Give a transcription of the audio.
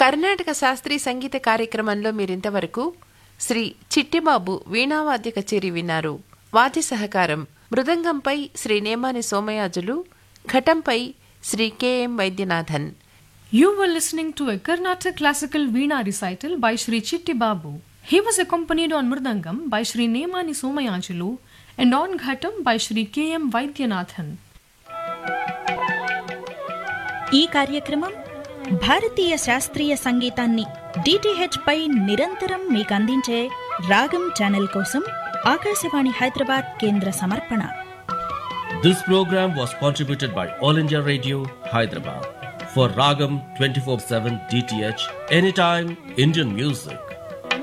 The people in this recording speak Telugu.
కర్ణాటక శాస్త్రీయ సంగీత కార్యక్రమంలో మీరింతవరకు శ్రీ చిట్టిబాబు వీణావాద్య కచేరి విన్నారు వాద్య సహకారం మృదంగంపై శ్రీ నేమాని సోమయాజులు ఘటంపై Shri KM Vaidyanathan You were listening to a Carnatic classical Veena recital by Sri Chitti Babu. He was accompanied on Mridangam by Sri Nemani Somayanjulu and on Ghatam by Sri K.M. Vaidyanathan. ఈ కార్యక్రమం భారతీయ శాస్త్రీయ సంగీతాన్ని డిటిహెచ్ పై నిరంతరం మీకు అందించే రాగం ఛానల్ కోసం ఆకాశవాణి హైదరాబాద్ కేంద్ర సమర్పణ This program was contributed by All India Radio, Hyderabad. For Ragam 24 7 DTH, anytime Indian music.